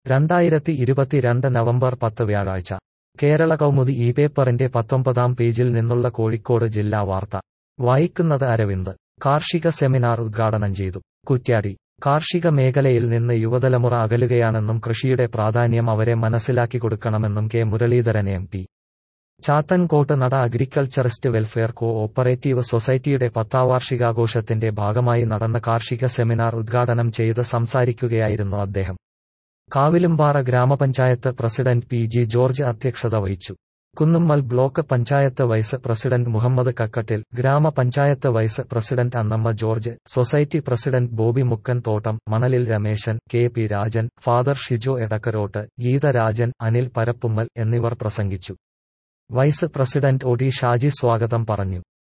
രണ്ടായിരത്തി ഇരുപത്തിരണ്ട് നവംബർ പത്ത് വ്യാഴാഴ്ച കേരള കൗമുദി ഈ പേപ്പറിന്റെ പത്തൊമ്പതാം പേജിൽ നിന്നുള്ള കോഴിക്കോട് ജില്ലാ വാർത്ത വായിക്കുന്നത് അരവിന്ദ് കാർഷിക സെമിനാർ ഉദ്ഘാടനം ചെയ്തു കുറ്റ്യാടി കാർഷിക മേഖലയിൽ നിന്ന് യുവതലമുറ അകലുകയാണെന്നും കൃഷിയുടെ പ്രാധാന്യം അവരെ മനസ്സിലാക്കി കൊടുക്കണമെന്നും K Muraleedharan M P Chathankottu Nada agriculturist welfare co operative സൊസൈറ്റിയുടെ പത്താം വാർഷികാഘോഷത്തിന്റെ ഭാഗമായി നടന്ന കാർഷിക സെമിനാർ ഉദ്ഘാടനം ചെയ്ത് സംസാരിക്കുകയായിരുന്നു അദ്ദേഹം കാവിലുംപാറ ഗ്രാമപഞ്ചായത്ത് പ്രസിഡന്റ് പി ജി ജോർജ് അധ്യക്ഷത വഹിച്ചു Kunnummal block panchayat vice president Muhammad Kakkattil ഗ്രാമപഞ്ചായത്ത് vice president Annamma George society president Bobby Mukkan Thottam Manalil Rameshan K P Rajan father Shijo Edakkarottu Geetharajan Anil Parappummal എന്നിവർ പ്രസംഗിച്ചു vice president O D Shaji സ്വാഗതം പറഞ്ഞു